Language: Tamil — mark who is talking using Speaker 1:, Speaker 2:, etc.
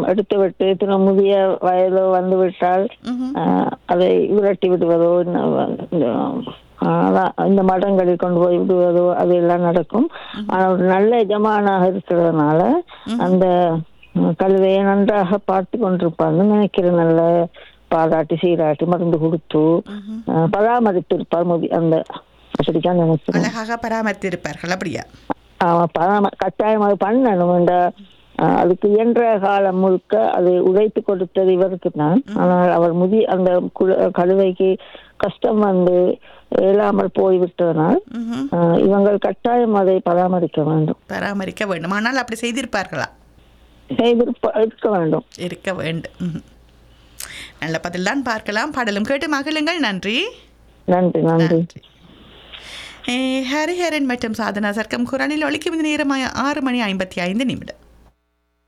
Speaker 1: எடுத்து விட்டு தின முதிய வயதோ வந்து விட்டால்
Speaker 2: ம்ஹும்.
Speaker 1: ஆஹ், அதை விரட்டி விடுவதோ இந்த- இந்த, ஆஹ், அதான் இந்த மடங்களில் கொண்டு போய் விடுவதோ அது எல்லாம் நடக்கும் ஆனால் ஒரு நல்ல எஜமானாக இருக்கிறதுனால அந்த உம், கழுதையை நன்றாக பார்த்து கொண்டிருப்பாங்க நினைக்கிறேன் நல்ல பாராட்டி சீராட்டி மருந்து கொடுத்து ஆஹ், பராமரித்திருப்பார் முதி அந்த அப்படித்தான் நினைக்கிறேன்
Speaker 2: அழகாக பராமரித்திருப்பார்கள் அப்படியா
Speaker 1: ஆமா பராம கட்டாயம் அது பண்ணணும் இந்த ஆஹ், அதுக்கு இயன்ற காலம் முழுக்க அது உழைத்து கொடுத்தது இவருக்கு தான் ஆனால் அவர் முதி அந்த குழ- கழுதைக்கு கஷ்டம் வந்து இயலாமல் போய்விட்டதனால்
Speaker 2: ம்ஹும்.
Speaker 1: ஆஹ், இவங்கள் கட்டாயம் அதை பராமரிக்க வேண்டும்
Speaker 2: பராமரிக்க வேண்டும் ஆனால் அப்படி செய்திருப்பார்களா
Speaker 1: செய்திருப்ப இருக்க வேண்டும்
Speaker 2: இருக்க வேண்டும் ம்ஹும். நல்ல பதில் தான் பார்க்கலாம் பாடலும் கேட்டு மகிழுங்கள் நன்றி
Speaker 1: நன்றி நன்றி
Speaker 2: நன்றி ஏ, ஹரிஹரன் மற்றும் சாதனா சர்க்கம் குரானில் ஒழிக்கும் இந்த நேரமாய ஆறு மணி ஐம்பத்தி ஐந்து நிமிடம்